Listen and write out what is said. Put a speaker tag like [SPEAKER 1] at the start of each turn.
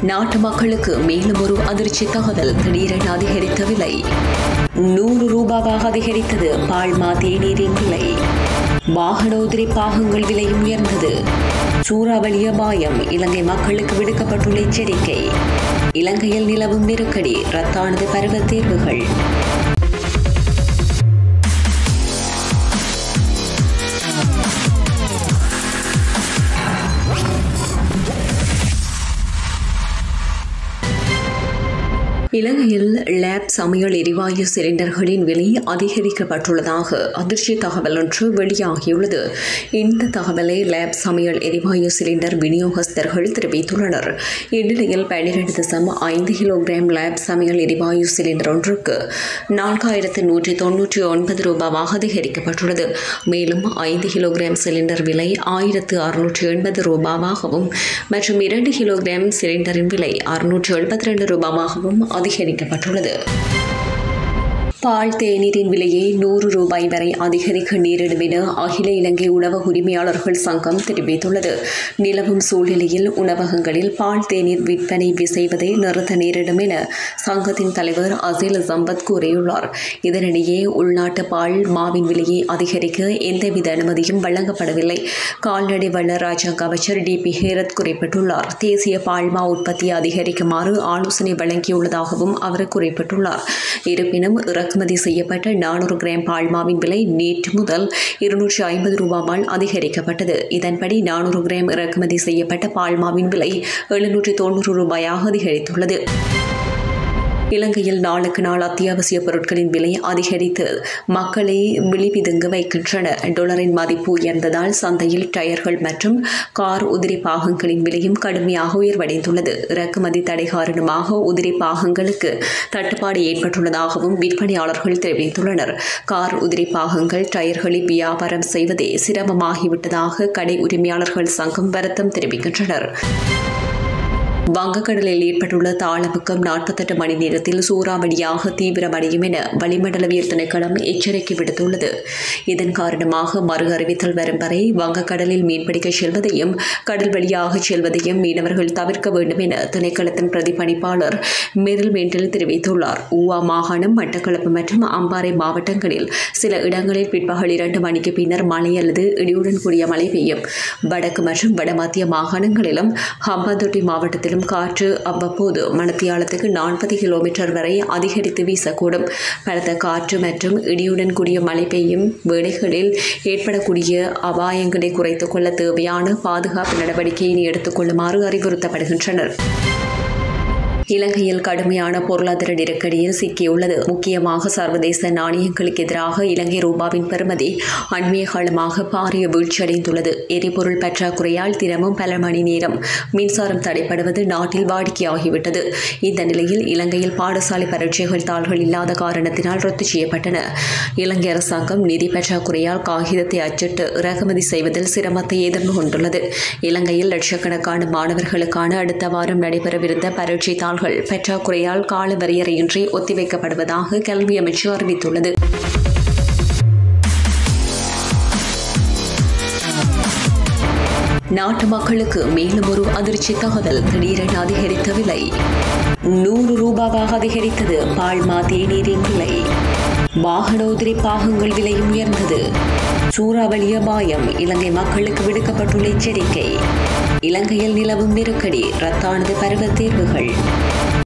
[SPEAKER 1] நாட்டு மக்களுக்கு மேலும் ஒரு அதிர்ச்சி தகவல் திடீரென அதிகரித்த விலை நூறு ரூபாவாக அதிகரித்தது பால்மா தேநீரின் விலை வாகன உதிரி பாகங்கள் விலையும் உயர்ந்தது சூறாவளி அபாயம் இலங்கை மக்களுக்கு விடுக்கப்பட்டுள்ள எச்சரிக்கை இலங்கையில் நிலவும் நெருக்கடி ரத்தானது பருவ தேர்வுகள் இலங்கையில் லேப் சமையல் எரிவாயு சிலிண்டர்களின் விலை அதிகரிக்கப்பட்டுள்ளதாக அதிர்ச்சி தகவல் ஒன்று வெளியாகியுள்ளது இந்த தகவலை லேப் சமையல் எரிவாயு சிலிண்டர் விநியோகஸ்தர்கள் தெரிவித்துள்ளனர் இந்நிலையில் பன்னிரண்டு தசம் ஐந்து கிலோகிராம் லேப் சமையல் எரிவாயு சிலிண்டர் ஒன்றுக்கு நான்காயிரத்து நூற்றி தொன்னூற்றி ஒன்பது ரூபாவாக அதிகரிக்கப்பட்டுள்ளது மேலும் ஐந்து கிலோகிராம் சிலிண்டர் விலை ஆயிரத்து அறுநூற்றி எண்பது ரூபாவாகவும் மற்றும் இரண்டு கிலோகிராம் சிலிண்டரின் விலை அறுநூற்று எழுபத்தி ரெண்டு ரூபாவாகவும் அதிகரிக்கப்பட்டுள்ளது பால் தேநீரின் விலையை நூறு ரூபாய் வரை அதிகரிக்க நேரிடும் என அகில இலங்கை உணவக உரிமையாளர்கள் சங்கம் தெரிவித்துள்ளது நிலவும் சூழ்நிலையில் உணவகங்களில் பால் தேநீர் விற்பனை செய்வதை நிறுத்த நேரிடும் என சங்கத்தின் தலைவர் அசில் சம்பத் கூறியுள்ளார் இதனிடையே உள்நாட்டு பால் மாவின் விலையை அதிகரிக்க எந்தவித அனுமதியும் வழங்கப்படவில்லை கால்நடை வள ராஜாங்க அமைச்சர் டி பி ஹேரத் குறிப்பிட்டுள்ளார் தேசிய பால்மா உற்பத்தியை அதிகரிக்குமாறு ஆலோசனை வழங்கியுள்ளதாகவும் அவர் குறிப்பிட்டுள்ளார் இருப்பினும் இறக்குமதி செய்யப்பட்ட நானூறு கிராம் பால்மாவின் விலை நேற்று முதல் இருநூற்றி ஐம்பது ரூபாவால் அதிகரிக்கப்பட்டது இதன்படி நானூறு கிராம் இறக்குமதி செய்யப்பட்ட பால்மாவின் விலை எழுநூற்றி தொண்ணூறு ரூபாயாக அதிகரித்துள்ளது இலங்கையில் நாளுக்கு நாள் அத்தியாவசிய பொருட்களின் விலை அதிகரித்து மக்களை விழிபிதுங்க வைக்கின்றன டாலரின் மதிப்பு உயர்ந்ததால் சந்தையில் டயர்கள் மற்றும் கார் உதிரி பாகங்களின் விலையும் கடுமையாக உயர்வடைந்துள்ளது இறக்குமதி தடை காரணமாக உதிரி பாகங்களுக்கு தட்டுப்பாடு ஏற்பட்டுள்ளதாகவும் விற்பனையாளர்கள் தெரிவித்துள்ளனர் கார் உதிரி பாகங்கள் டயர்களை வியாபாரம் செய்வதே சிரமமாகிவிட்டதாக கடை உரிமையாளர்கள் சங்கம் வருத்தம் தெரிவிக்கின்றனர் வங்கக்கடலில் ஏற்பட்டுள்ள தாளமுக்கம் நாற்பத்தெட்டு மணி நேரத்தில் சூறாவளியாக தீவிரமடையும் என வளிமண்டலவியல் திணைக்களம் எச்சரிக்கை விடுத்துள்ளது இதன் காரணமாக மறு அறிவித்தல் வரும் வரை வங்கக்கடலில் மீன்பிடிக்க செல்வதையும் கடல் வழியாக செல்வதையும் மீனவர்கள் தவிர்க்க வேண்டும் என திணைக்களத்தின் பிரதிபலிப்பாளர் மெரில் மெண்டில் தெரிவித்துள்ளார் ஊவா மாகாணம் மட்டக்களப்பு மற்றும் அம்பாறை மாவட்டங்களில் சில இடங்களில் பிற்பகல் இரண்டு மணிக்கு பின்னர் மழை அல்லது இடியுடன் கூடிய மழை பெய்யும் வடக்கு மற்றும் வடமத்திய மாகாணங்களிலும் ஹம்பாந்தோட்டை மாவட்டத்திலும் மேலும் காற்று அவ்வப்போது மணத்தியாலத்துக்கு நாற்பது கிலோமீட்டர் வரை அதிகரித்து வீசக்கூடும் பலத்த காற்று மற்றும் இடியுடன் கூடிய மழை பெய்யும் வேளைகளில் ஏற்படக்கூடிய அபாயங்களை குறைத்துக் கொள்ள தேவையான பாதுகாப்பு நடவடிக்கையினை எடுத்துக்கொள்ளுமாறு அறிவுறுத்தப்படுகின்றனர் இலங்கையில் கடுமையான பொருளாதார நெருக்கடியில் சிக்கியுள்ளது முக்கியமாக சர்வதேச நாணயங்களுக்கு எதிராக இலங்கை ரூபாவின் பெறுமதி அண்மைய காலமாக பாரிய வீழ்ச்சியடைந்துள்ளது எரிபொருள் பற்றாக்குறையால் தினமும் பல மணி நேரம் மின்சாரம் தடைப்படுவது நாட்டில் வாடிக்கையாகிவிட்டது இந்த நிலையில் இலங்கையில் பாடசாலை பரீட்சைகள் தாள்கள் இல்லாத காரணத்தினால் ரத்து செய்யப்பட்டன இலங்கை அரசாங்கம் நிதி பற்றாக்குறையால் காகிதத்தை அச்சிட்டு இறக்குமதி செய்வதில் சிரமத்தை எதிர்கொண்டுள்ளது இலங்கையில் லட்சக்கணக்கான மாணவர்களுக்கான அடுத்த வாரம் நடைபெறவிருந்த பரீட்சை தாள்கள் பற்றாக்குறையால் கால வரையறையின்றி ஒத்திவைக்கப்படுவதாக கல்வி அமைச்சு அறிவித்துள்ளது நாட்டு மக்களுக்கு மேலும் ஒரு அதிர்ச்சி தகவல் திடீரென அதிகரித்த விலை நூறு ரூபாவாக அதிகரித்தது பால்மா தேநீரின் விலை வாகன உதிரி பாகங்கள் விலையும் உயர்ந்தது சூறாவளி அபாயம் இலங்கை மக்களுக்கு விடுக்கப்பட்டுள்ள எச்சரிக்கை இலங்கையில் நிலவும் நெருக்கடி ரத்தானது பருவ தேர்வுகள்